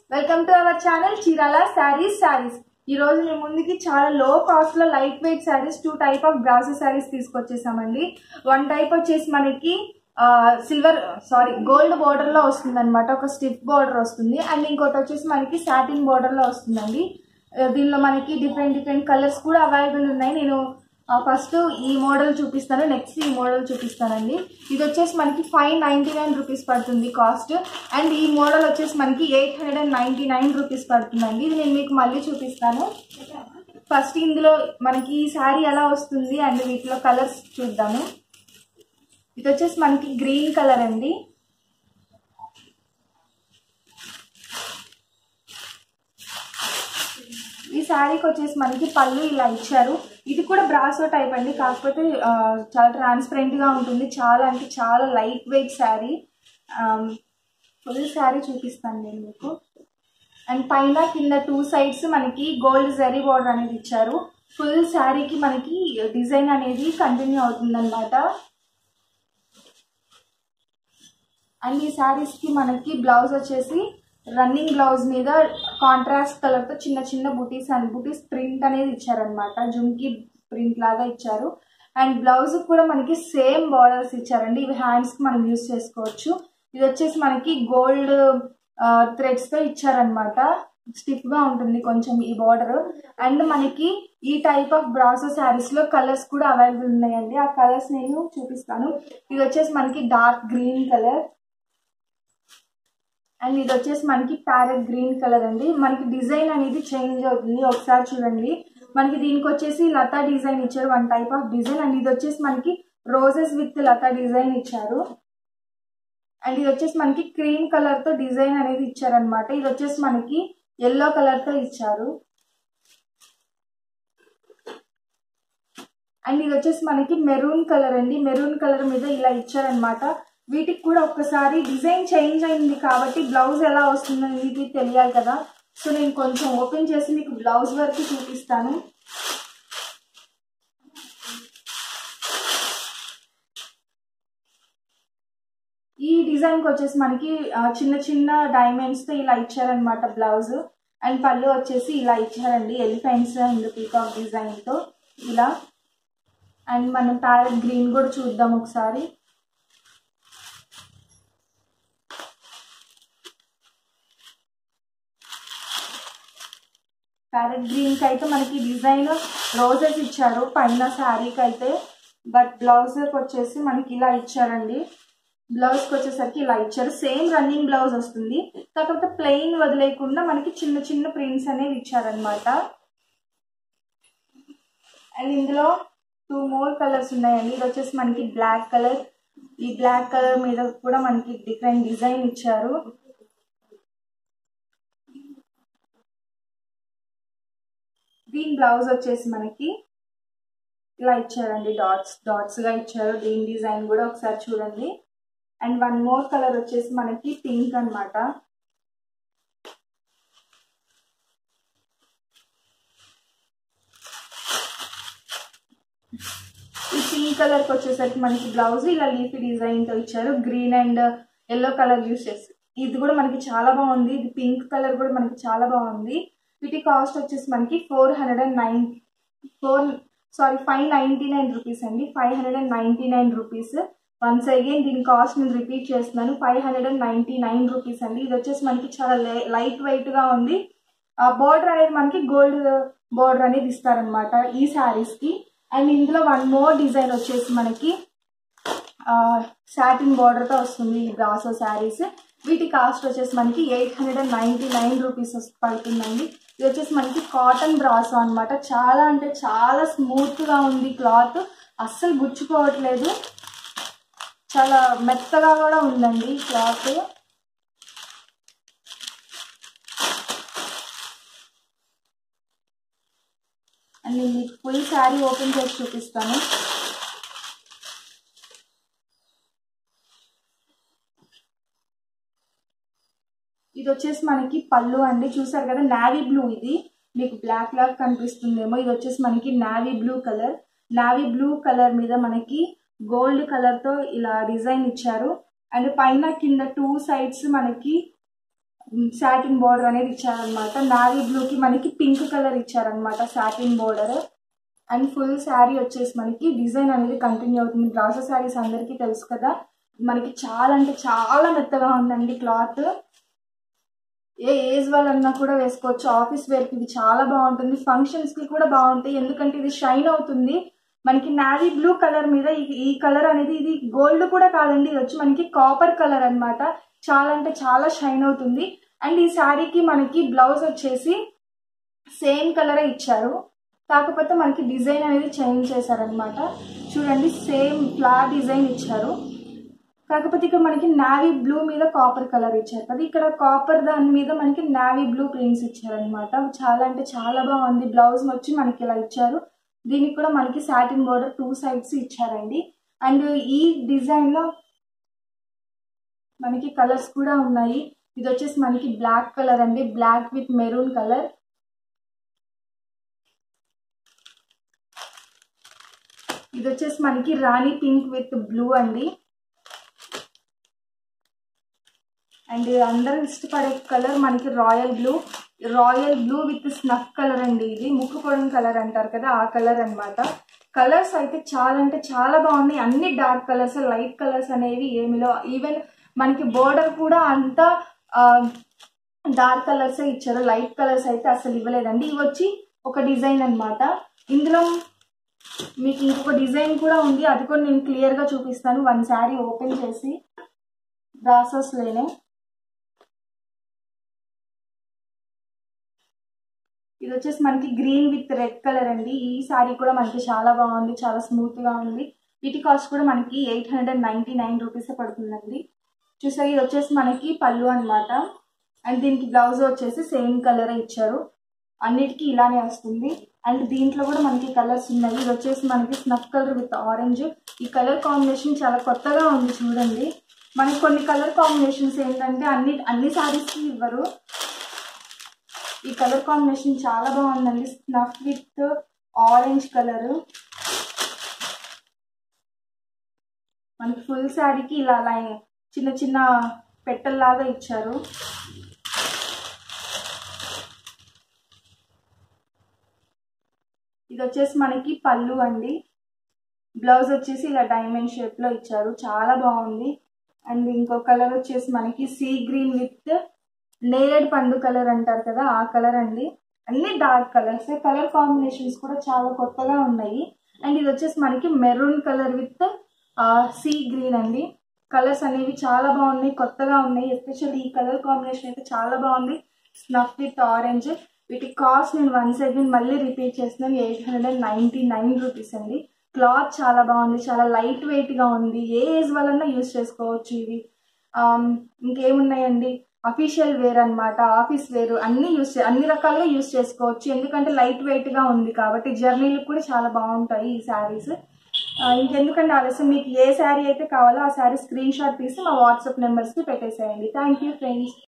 welcome to our channel Chirala sarees sarees ఈ రోజు మీ ముందుకి చాలా low cost low light weight sarees two type of Brasso sarees తీసుకొచ్చేసామండి వన్ టైప్ వచ్చేసి మనకి సిల్వర్ సారీ గోల్డ్ బోర్డర్ లో వస్తుంది అనమాట ఒక స్టిఫ్ బోర్డర్ వస్తుంది అండ్ ఇంకోటి వచ్చేసి మనకి సాటిన్ బోర్డర్ లో వస్తుందండి ఆ, దీనిలో మనకి డిఫరెంట్ డిఫరెంట్ కలర్స్ కూడా అవైలబుల్ ఉన్నాయి నేను ఫస్ట్ ఈ మోడల్ చూపిస్తాను నెక్స్ట్ ఈ మోడల్ చూపిస్తానండి ఇది వచ్చేసి మనకి ఫైవ్ నైంటీ నైన్ రూపీస్ పడుతుంది కాస్ట్ అండ్ ఈ మోడల్ వచ్చేసి మనకి eight hundred and ninety nine rupees పడుతుందండి ఇది నేను మీకు మళ్ళీ చూపిస్తాను ఫస్ట్ ఇందులో మనకి ఈ శారీ ఎలా వస్తుంది అండ్ వీటిలో కలర్స్ చూద్దాము ఇది వచ్చేసి మనకి గ్రీన్ కలర్ అండి ఈ శారీకి వచ్చేసి మనకి పళ్ళు ఇలా ఇచ్చారు ఇది కూడా బ్రాసో టైప్ అండి కాకపోతే ఆ, చాలా ట్రాన్స్పరెంట్ గా ఉంటుంది చాలా అంటే చాలా light weight saree full saree చూపిస్తాను నేను మీకు అండ్ పైన కింద టూ సైడ్స్ మనకి గోల్డ్ జరీ బార్డర్ అనేది ఇచ్చారు ఫుల్ శారీకి మనకి డిజైన్ అనేది కంటిన్యూ అవుతుంది అనమాట అండ్ ఈ శారీస్కి మనకి బ్లౌజ్ వచ్చేసి రన్నింగ్ బ్లౌజ్ మీద కాంట్రాస్ట్ కలర్తో చిన్న చిన్న బుటీస్ అండ్ బుటీస్ ప్రింట్ అనేది ఇచ్చారనమాట జుమ్కి ప్రింట్ లాగా ఇచ్చారు అండ్ బ్లౌజ్ కూడా మనకి సేమ్ బార్డర్స్ ఇచ్చారండి ఇవి హ్యాండ్స్కి మనం యూస్ చేసుకోవచ్చు ఇది వచ్చేసి మనకి గోల్డ్ థ్రెడ్స్తో ఇచ్చారనమాట స్టిఫ్గా ఉంటుంది కొంచెం ఈ బార్డర్ అండ్ మనకి ఈ టైప్ ఆఫ్ బ్రాసో శారీస్లో కలర్స్ కూడా అవైలబుల్ ఉన్నాయండి ఆ కలర్స్ నేను చూపిస్తాను ఇది వచ్చేసి మనకి డార్క్ గ్రీన్ కలర్ అండ్ ఇది వచ్చేసి మనకి ప్యారెట్ గ్రీన్ కలర్ అండి మనకి డిజైన్ అనేది చేంజ్ అవుతుంది ఒకసారి చూడండి మనకి దీనికి వచ్చేసి లతా డిజైన్ ఇచ్చారు one type of design and ఇది వచ్చేసి మనకి రోజెస్ విత్ లతా డిజైన్ ఇచ్చారు అండ్ ఇది వచ్చేసి మనకి క్రీమ్ కలర్ తో డిజైన్ అనేది ఇచ్చారనమాట ఇది వచ్చేసి మనకి ఎల్లో కలర్ తో ఇచ్చారు అండ్ ఇది వచ్చేసి మనకి మెరూన్ కలర్ అండి మెరూన్ కలర్ మీద ఇలా ఇచ్చారనమాట వీటికి కూడా ఒక్కసారి డిజైన్ చేంజ్ అయింది కాబట్టి బ్లౌజ్ ఎలా వస్తుందో మీకు తెలియాలి కదా సో నేను కొంచెం ఓపెన్ చేసి మీకు బ్లౌజ్ వరకు చూపిస్తాను ఈ డిజైన్కి వచ్చేసి మనకి ఆ, చిన్న చిన్న డైమండ్స్తో ఇలా ఇచ్చారనమాట బ్లౌజ్ అండ్ పళ్ళు వచ్చేసి ఇలా ఇచ్చారండి ఎలిఫెంట్స్ అండ్ పీకాక్ డిజైన్తో ఇలా అండ్ మనం ప్యారెట్ గ్రీన్ కూడా చూద్దాం ఒకసారి ప్యారెట్ గ్రీన్ కి అయితే మనకి డిజైన్ రోజెస్ ఇచ్చారు పైన శారీకి అయితే బట్ బ్లౌజ్ వచ్చేసి మనకి ఇలా ఇచ్చారండి బ్లౌజ్ కి వచ్చేసరికి ఇలా ఇచ్చారు సేమ్ రన్నింగ్ బ్లౌజ్ వస్తుంది కాకపోతే ప్లెయిన్ వదిలేయకుండా మనకి చిన్న చిన్న ప్రింట్స్ అనేవి ఇచ్చారనమాట అండ్ ఇందులో టూ మోర్ కలర్స్ ఉన్నాయండి ఇది వచ్చేసి మనకి బ్లాక్ కలర్ ఈ బ్లాక్ కలర్ మీద కూడా మనకి డిఫరెంట్ డిజైన్ ఇచ్చారు దీని బ్లౌజ్ వచ్చేసి మనకి ఇలా ఇచ్చారండి డాట్స్ డాట్స్ గా ఇచ్చారు దీని డిజైన్ కూడా ఒకసారి చూడండి అండ్ వన్ మోర్ కలర్ వచ్చేసి మనకి పింక్ అన్నమాట ఈ పింక్ కలర్ కి వచ్చేసరికి మనకి బ్లౌజ్ ఇలా లీఫీ డిజైన్ తో ఇచ్చారు green and yellow colour use చేసి ఇది కూడా మనకి చాలా బాగుంది ఇది పింక్ కలర్ కూడా మనకి చాలా బాగుంది వీటి కాస్ట్ వచ్చేసి మనకి four hundred and nine four sorry five ninety nine rupees అండి five hundred and ninety nine rupees once again దీని కాస్ట్ నేను రిపీట్ చేస్తున్నాను five hundred and ninety nine rupees అండి ఇది వచ్చేసి మనకి చాలా లైట్ వెయిట్ గా ఉంది బోర్డర్ అనేది మనకి గోల్డ్ బోర్డర్ అనేది ఇస్తారనమాట ఈ శారీస్ కి అండ్ ఇందులో వన్ మోర్ డిజైన్ వచ్చేసి మనకి సాటిన్ బార్డర్ తో వస్తుంది ఈ బ్రాసో శారీస్ వీటి కాస్ట్ వచ్చేసి మనకి eight hundred and ninety nine rupees పడుతుందండి ఇది వచ్చేసి మనకి కాటన్ బ్రాసో అన్నమాట చాలా అంటే చాలా స్మూత్ గా ఉంది క్లాత్ అస్సలు గుచ్చుకోవట్లేదు చాలా మెత్తగా కూడా ఉందండి క్లాత్ అండ్ నేను మీకు ఫుల్ శారీ ఓపెన్ చేసి చూపిస్తాను ఇది వచ్చేసి మనకి పళ్ళు అండి చూసారు కదా నావీ బ్లూ ఇది మీకు బ్లాక్ లాక్ కనిపిస్తుందేమో ఇది వచ్చేసి మనకి navy blue colour navy blue colour మీద మనకి గోల్డ్ కలర్ తో ఇలా డిజైన్ ఇచ్చారు అండ్ పైన కింద టూ సైడ్స్ మనకి సాటిన్ బోర్డర్ అనేది ఇచ్చారనమాట నావీ బ్లూకి మనకి పింక్ కలర్ ఇచ్చారనమాట satin border and full saree వచ్చేసి మనకి డిజైన్ అనేది కంటిన్యూ అవుతుంది బ్రాసో శారీస్ అందరికీ తెలుసు కదా మనకి చాలా అంటే చాలా మెత్తగా ఉందండి క్లాత్ ఏ ఏజ్ వాళ్ళన్నా కూడా వేసుకోవచ్చు ఆఫీస్ వేర్కి ఇది చాలా బాగుంటుంది ఫంక్షన్స్కి కూడా బాగుంటాయి ఎందుకంటే ఇది షైన్ అవుతుంది మనకి నావీ బ్లూ కలర్ మీద ఈ- ఈ కలర్ అనేది ఇది గోల్డ్ కూడా కాదండి ఇది వచ్చి మనకి కాపర్ కలర్ అన్నమాట చాలా అంటే చాలా షైన్ అవుతుంది అండ్ ఈ శారీకి మనకి బ్లౌజ్ వచ్చేసి సేమ్ కలరే ఇచ్చారు కాకపోతే మనకి డిజైన్ అనేది చేంజ్ చేశారనమాట చూడండి సేమ్ ఫ్లా డిజైన్ ఇచ్చారు కాకపోతే ఇక్కడ మనకి నావీ బ్లూ మీద కాపర్ కలర్ ఇచ్చారు కదా ఇక్కడ కాపర్ దాని మీద మనకి నావీ బ్లూ ప్రింట్స్ ఇచ్చారనమాట చాలా అంటే చాలా బాగుంది బ్లౌజ్ వచ్చి మనకి ఇలా ఇచ్చారు దీనికి కూడా మనకి సాటిన్ బోర్డర్ టూ సైడ్స్ ఇచ్చారండి అండ్ ఈ డిజైన్ లో మనకి కలర్స్ కూడా ఉన్నాయి ఇది వచ్చేసి మనకి బ్లాక్ కలర్ అండి బ్లాక్ విత్ మెరూన్ కలర్ ఇది వచ్చేసి మనకి రాణి పింక్ విత్ బ్లూ అండి అండ్ అందరూ ఇష్టపడే కలర్ మనకి royal blue royal blue with snuff colour అండి ఇది ముక్కు పొడం కలర్ అంటారు కదా ఆ కలర్ అన్నమాట కలర్స్ అయితే చాలా అంటే చాలా బాగున్నాయి అన్ని డార్క్ కలర్స్ లైట్ కలర్స్ అనేవి ఏమిలో ఈవెన్ మనకి బోర్డర్ కూడా అంత డార్క్ కలర్స్ ఇచ్చారు లైట్ కలర్స్ అయితే అసలు ఇవ్వలేదండి ఇవి వచ్చి ఒక డిజైన్ అన్నమాట ఇందులో మీకు ఇంకొక డిజైన్ కూడా ఉంది అది కూడా నేను క్లియర్గా చూపిస్తాను వన్ శారీ ఓపెన్ చేసి బ్రాసెస్ లేనే ఇది వచ్చేసి మనకి గ్రీన్ విత్ రెడ్ కలర్ అండి ఈ శారీ కూడా మనకి చాలా బాగుంది చాలా స్మూత్ గా ఉంది వీటి కాస్ట్ కూడా మనకి eight hundred ninety nine rupees పడుతుందండి చూసారు ఇది వచ్చేసి మనకి పళ్ళు అన్నమాట అండ్ దీనికి బ్లౌజ్ వచ్చేసి సేమ్ కలర్ ఇచ్చారు అన్నిటికీ ఇలానే వస్తుంది అండ్ దీంట్లో కూడా మనకి కలర్స్ ఉన్నాయి ఇది వచ్చేసి మనకి స్నఫ్ కలర్ విత్ ఆరెంజ్ ఈ కలర్ కాంబినేషన్ చాలా కొత్తగా ఉంది చూడండి మనకి కొన్ని కలర్ కాంబినేషన్స్ ఏంటంటే అన్ని అన్ని సారీస్కి ఇవ్వరు ఈ కలర్ కాంబినేషన్ చాలా బాగుందండి స్నఫ్ విత్ ఆరెంజ్ కలర్ మనకి ఫుల్ శారీకి ఇలా లైన్ చిన్న చిన్న పెట్టల్లాగా ఇచ్చారు ఇది వచ్చేసి మనకి పళ్ళు అండి బ్లౌజ్ వచ్చేసి ఇలా డైమండ్ షేప్ లో ఇచ్చారు చాలా బాగుంది అండ్ ఇంకో కలర్ వచ్చేసి మనకి సీ గ్రీన్ విత్ నేరేడ్ పండు కలర్ అంటారు కదా ఆ కలర్ అండి అన్ని డార్క్ కలర్స్ కలర్ కాంబినేషన్స్ కూడా చాలా కొత్తగా ఉన్నాయి అండ్ ఇది వచ్చేసి మనకి maroon colour with sea green అండి కలర్స్ అనేవి చాలా బాగున్నాయి కొత్తగా ఉన్నాయి ఎస్పెషల్లీ ఈ కలర్ కాంబినేషన్ అయితే చాలా బాగుంది స్నఫ్ విత్ ఆరెంజ్ వీటి కాస్ట్ నేను వన్స్ అగైన్ మళ్ళీ రిపీట్ చేస్తున్నాను eight hundred and ninety nine rupees అండి క్లాత్ చాలా బాగుంది చాలా లైట్ వెయిట్గా ఉంది ఏ ఏజ్ వలన యూస్ చేసుకోవచ్చు ఇవి ఆమ్, ఇంకేమున్నాయండి అఫీషియల్ వేర్ అన్నమాట ఆఫీస్ వేర్ అన్ని యూస్ అన్ని రకాలుగా యూస్ చేసుకోవచ్చు ఎందుకంటే లైట్ వెయిట్గా ఉంది కాబట్టి జర్నీలు కూడా చాలా బాగుంటాయి ఈ శారీస్ ఇంకెందుకంటే ఆలస్యం మీకు ఏ శారీ అయితే కావాలో ఆ శారీ స్క్రీన్ షాట్ తీసి మా వాట్సాప్ నెంబర్స్కి పెట్టేసేయండి థ్యాంక్ యూ ఫ్రెండ్స్